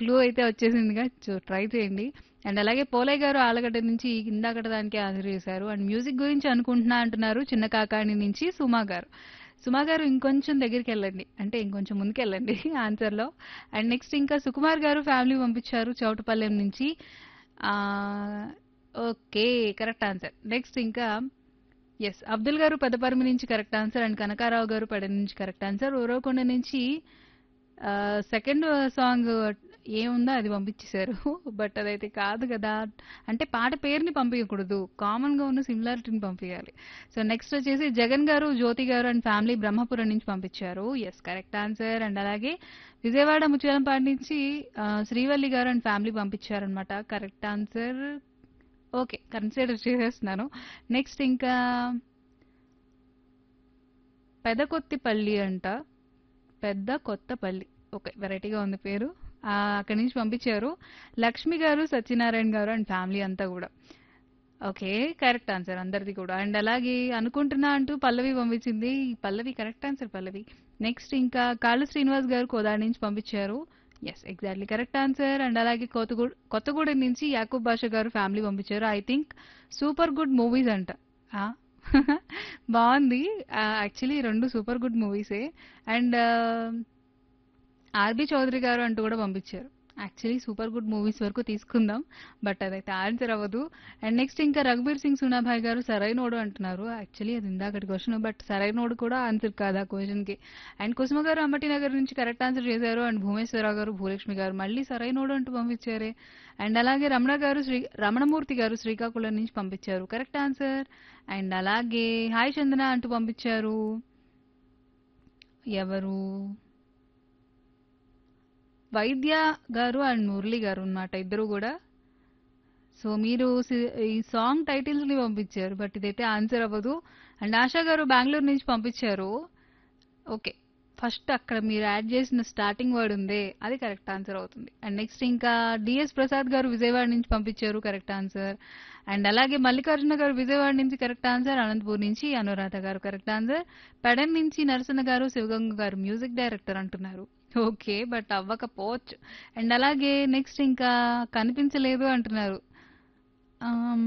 clue అయితే వచ్చేసిందిగా చూ try చేయండి అండ్ అలాగే పోలయ్య గారు ఆలగడ్డ నుంచి ఇందాకట దానికి ఆన్సర్ చేశారు అండ్ మ్యూజిక్ గురించి అనుకుంటున్నా అంటున్నారు చిన్న కాకాణి నుంచి సుమా గారు సుమా గారు ఇంకొంచెం దగ్గరికి వెళ్ళండి అంటే ఇంకొంచెం ముందుకు వెళ్ళండి ఆన్సర్లో అండ్ నెక్స్ట్ ఇంకా సుకుమార్ గారు ఫ్యామిలీ పంపించారు చౌటపల్లెం నుంచి ఓకే కరెక్ట్ ఆన్సర్ నెక్స్ట్ ఇంకా ఎస్ అబ్దుల్ గారు పెద్దపర్మి నుంచి కరెక్ట్ ఆన్సర్ అండ్ కనకారావు గారు పెడ నుంచి కరెక్ట్ ఆన్సర్ ఉరవకొండ నుంచి సెకండ్ సాంగ్ ఏముందో అది పంపించేశారు బట్ అదైతే కాదు కదా అంటే పాట పేరుని పంపించకూడదు కామన్ గా ఉన్న సిమిలారిటీని పంపించాలి సో నెక్స్ట్ వచ్చేసి జగన్ గారు జ్యోతి గారు అండ్ ఫ్యామిలీ బ్రహ్మపురం నుంచి పంపించారు ఎస్ కరెక్ట్ ఆన్సర్ అండ్ అలాగే విజయవాడ ముత్యాలంపాటి నుంచి ఆ, శ్రీవల్లి గారు అండ్ ఫ్యామిలీ పంపించారనమాట కరెక్ట్ ఆన్సర్ ఓకే కన్సిడర్ చేసేస్తున్నాను నెక్స్ట్ ఇంకా పెదకొత్తిపల్లి అంట పెద్ద కొత్తపల్లి ఓకే వెరైటీగా ఉంది పేరు ఆ, అక్కడి నుంచి పంపించారు లక్ష్మి గారు సత్యనారాయణ గారు అండ్ ఫ్యామిలీ అంతా కూడా ఓకే కరెక్ట్ ఆన్సర్ అందరిది కూడా అండ్ అలాగే అనుకుంటున్నా అంటూ పల్లవి పంపించింది ఈ Pallavi correct answer Pallavi next ఇంకా కాళ్ళు శ్రీనివాస్ గారు కోదాడి నుంచి పంపించారు yes exactly correct answer and అలాగే కొత్తగూడ కొత్తగూడెం నుంచి యాకూబ్ బాషా గారు ఫ్యామిలీ పంపించారు I think super good movies అంట ఆ, బాగుంది యాక్చువల్లీ రెండు సూపర్ గుడ్ మూవీసే అండ్ ఆర్బి చౌదరి గారు అంటూ కూడా పంపించారు యాక్చువల్లీ సూపర్ గుడ్ మూవీస్ వరకు తీసుకుందాం బట్ అదైతే ఆన్సర్ అవ్వదు అండ్ నెక్స్ట్ ఇంకా రఘుబీర్ సింగ్ సునాభాయ్ గారు సరైనోడు అంటున్నారు యాక్చువల్లీ అది ఇందాకటి క్వశ్చన్ బట్ సరైనోడు కూడా ఆన్సర్ కాదు ఆ క్వశ్చన్ కి అండ్ కుసుమ గారు అంబటి నగర్ నుంచి కరెక్ట్ ఆన్సర్ చేశారు అండ్ భూమేశ్వరరావు గారు భూలక్ష్మి గారు మళ్ళీ సరైనోడు అంటూ పంపించారే అండ్ అలాగే రమణ గారు శ్రీ రమణమూర్తి గారు శ్రీకాకుళం నుంచి పంపించారు కరెక్ట్ ఆన్సర్ అండ్ అలాగే హాయ్ చందన అంటూ పంపించారు ఎవరు వైద్య గారు అండ్ మురళి గారు అన్నమాట ఇద్దరు కూడా సో మీరు సి- ఈ సాంగ్ టైటిల్స్ ని పంపించారు బట్ ఇదైతే ఆన్సర్ అవ్వదు అండ్ ఆశా గారు బెంగళూరు నుంచి పంపించారు ఓకే ఫస్ట్ అక్కడ మీరు యాడ్ చేసిన స్టార్టింగ్ వర్డ్ ఉందే అది కరెక్ట్ ఆన్సర్ అవుతుంది అండ్ నెక్స్ట్ ఇంకా డిఎస్ ప్రసాద్ గారు విజయవాడ నుంచి పంపించారు కరెక్ట్ ఆన్సర్ అండ్ అలాగే మల్లికార్జున గారు విజయవాడ నుంచి కరెక్ట్ ఆన్సర్ అనంతపూర్ నుంచి అనురాధ గారు కరెక్ట్ ఆన్సర్ పెడన్ నుంచి నరసన్న గారు శివగంగ గారు మ్యూజిక్ డైరెక్టర్ అంటున్నారు ఓకే బట్ అవ్వకపోవచ్చు అండ్ అలాగే నెక్స్ట్ ఇంకా కనిపించలేదు అంటున్నారు um,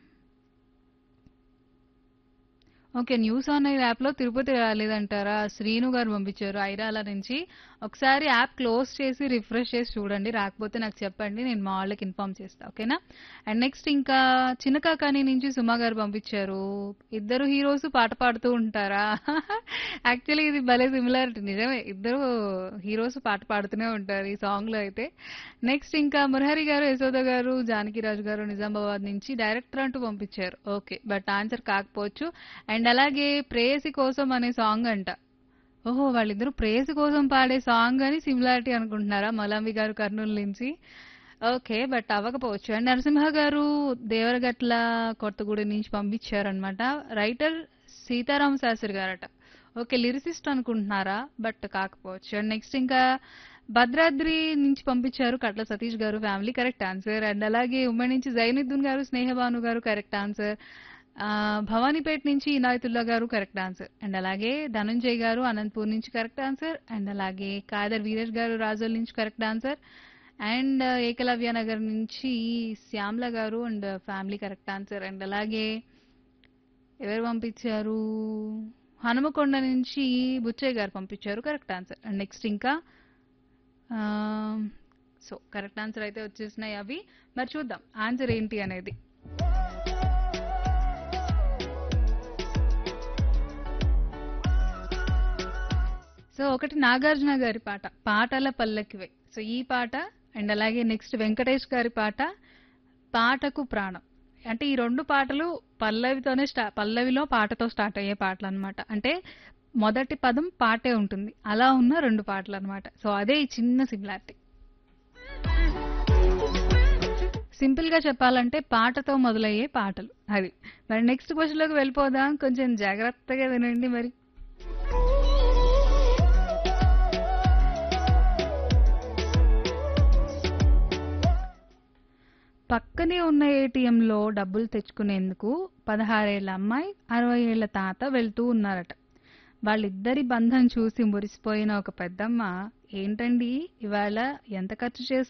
okay news on air app లో తిరుపతి రాలేదంటారా శ్రీను గారు పంపించారు ఐరాల నుంచి ఒకసారి యాప్ క్లోజ్ చేసి రిఫ్రెష్ చేసి చూడండి రాకపోతే నాకు చెప్పండి నేను మా వాళ్ళకి ఇన్ఫార్మ్ చేస్తా ఓకేనా అండ్ నెక్స్ట్ ఇంకా చిన్నకాకాని నుంచి సుమా గారు పంపించారు ఇద్దరు హీరోస్ పాట పాడుతూ ఉంటారా యాక్చువల్లీ ఇది భలే సిమిలారిటీ నిజమే ఇద్దరు హీరోస్ పాట పాడుతూనే ఉంటారు ఈ సాంగ్ లో అయితే నెక్స్ట్ ఇంకా మురహరి గారు యశోద గారు జానకిరాజు గారు నిజామాబాద్ నుంచి డైరెక్టర్ అంటూ పంపించారు ఓకే బట్ ఆన్సర్ కాకపోవచ్చు అండ్ అలాగే ప్రేయసి కోసం అనే సాంగ్ అంట ఓహో వాళ్ళిద్దరు ప్రేయసి కోసం పాడే సాంగ్ అని సిమిలారిటీ అనుకుంటున్నారా మలాంబి గారు కర్నూలు నుంచి ఓకే బట్ అవ్వకపోవచ్చు అండ్ నరసింహ గారు దేవరగట్ల కొత్తగూడెం నుంచి పంపించారనమాట రైటర్ సీతారామ శాస్త్రి గారట ఓకే లిరిసిస్ట్ అనుకుంటున్నారా బట్ కాకపోవచ్చు అండ్ నెక్స్ట్ ఇంకా భద్రాద్రి నుంచి పంపించారు కట్ల సతీష్ గారు ఫ్యామిలీ కరెక్ట్ ఆన్సర్ అండ్ అలాగే ఉమ్మడి నుంచి జైనుద్దీన్ గారు స్నేహభాను గారు కరెక్ట్ ఆన్సర్ ఆ, భవానీపేట నుంచి ఇనాయతుల్లా గారు కరెక్ట్ ఆన్సర్ అండ్ అలాగే ధనంజయ్ గారు అనంతపూర్ నుంచి కరెక్ట్ ఆన్సర్ అండ్ అలాగే కాదర్ వీరేష్ గారు రాజోల్ నుంచి correct answer and Ekalavya Nagar నుంచి Shyamala garu and family correct answer and అలాగే ఎవరు పంపించారు హనుమకొండ నుంచి బుచ్చయ్య గారు పంపించారు కరెక్ట్ ఆన్సర్ అండ్ నెక్స్ట్ ఇంకా సో కరెక్ట్ ఆన్సర్ అయితే వచ్చేసినాయి అవి మరి చూద్దాం ఆన్సర్ ఏంటి అనేది సో ఒకటి నాగార్జున గారి పాట పాటల పల్లకివే సో ఈ పాట అండ్ అలాగే నెక్స్ట్ వెంకటేష్ గారి పాట పాటకు ప్రాణం అంటే ఈ రెండు పాటలు పల్లవితోనే స్టా పల్లవిలో పాటతో స్టార్ట్ అయ్యే పాటలు అనమాట అంటే మొదటి పదం పాటే ఉంటుంది అలా ఉన్న రెండు పాటలు అనమాట సో అదే ఈ చిన్న సిమిలారిటీ సింపుల్ గా చెప్పాలంటే పాటతో మొదలయ్యే పాటలు అది మరి నెక్స్ట్ క్వశ్చన్ లోకి వెళ్ళిపోదాం కొంచెం జాగ్రత్తగా వినండి మరి పక్కనే ఉన్న ఏటీఎంలో డబ్బులు తెచ్చుకునేందుకు పదహారేళ్ల అమ్మాయి అరవై ఏళ్ల తాత వెళ్తూ ఉన్నారట వాళ్ళిద్దరి బంధం చూసి మురిసిపోయిన ఒక పెద్దమ్మ ఏంటండి ఇవాళ ఎంత ఖర్చు చేస్తున్నారు